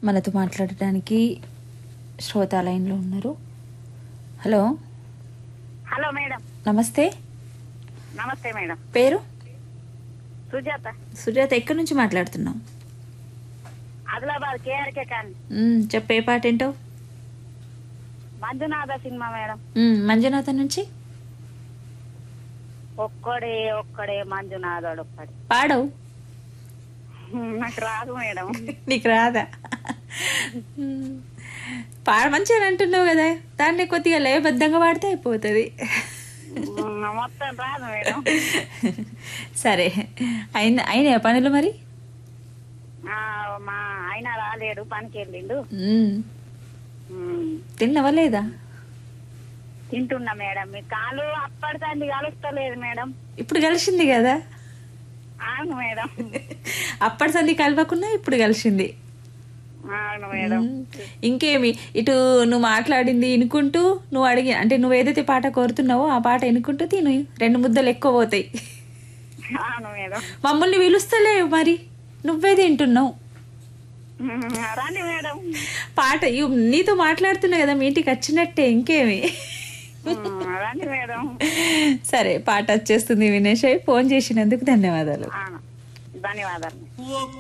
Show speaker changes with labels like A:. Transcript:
A: మనతో మాట్లాడడానికి శ్రోత లైన్లో ఉన్నారు హలో
B: హలో మేడం
A: నమస్తే
B: నమస్తే మేడం
A: పేరు
B: సుజాత
A: సుజాత ఎక్కడి నుంచి మాట్లాడుతున్నావు
B: ఆదిలాబాద్ కేఆర్కే కానీ
A: మ్మ్, చెప్పు ఏ పాట ఏంటో
B: Manjunatha cinema madam
A: hmm, Manjunatha నుంచి
B: ఒక్కడే ఒక్కడే మంజునాథుడు ఒక్కడే
A: పాడవు
B: నాకు రాదు మేడం
A: నీకు రాదా మ్మ్. పాడ మంచిగా అంటున్నావు కదా దాన్ని కొద్దిగా లయబద్ధంగా పాడితే అయిపోతుంది
B: మొత్తం రాదు మేడం
A: సరే అయిన అయినాయా పనులు మరి
B: ఆ, మా ఆయన రాలేడు పనికి వెళ్ళిండు
A: మ్మ్.
B: ఉమ్,
A: తిన్నవా లేదా
B: తింటున్నా మేడం మీ కాలు అప్పటిదండి కలుస్తలేదు మేడం
A: ఇప్పుడు కలిసింది కదా
B: అవును మేడం
A: అప్పటి సంది కలవకున్నా ఇప్పుడు కలిసింది
B: అవును మేడం
A: మ్మ్. ఇంకేమి ఇటు నువ్వు మాట్లాడింది వినుకుంటూ నువ్వు అడిగి అంటే నువ్వు ఏదైతే పాట కోరుతున్నావో ఆ పాట వినుకుంటూ తిను రెండు ముద్దలు ఎక్కువ పోతాయి
B: అవును మేడం
A: మమ్మల్ని పిలుస్తలేవు మరి నువ్వే తింటున్నావు
B: ఉమ్, రండి మేడం
A: పాట ఇవ్ నీతో మాట్లాడుతున్నా కదా మీ ఇంటికి వచ్చినట్టే ఇంకేమి
B: ఉమ్, రండి మేడం
A: సరే పాట వచ్చేస్తుంది వినేష్ ఫోన్ చేసినందుకు ధన్యవాదాలు
B: ఆ, ధన్యవాదాలు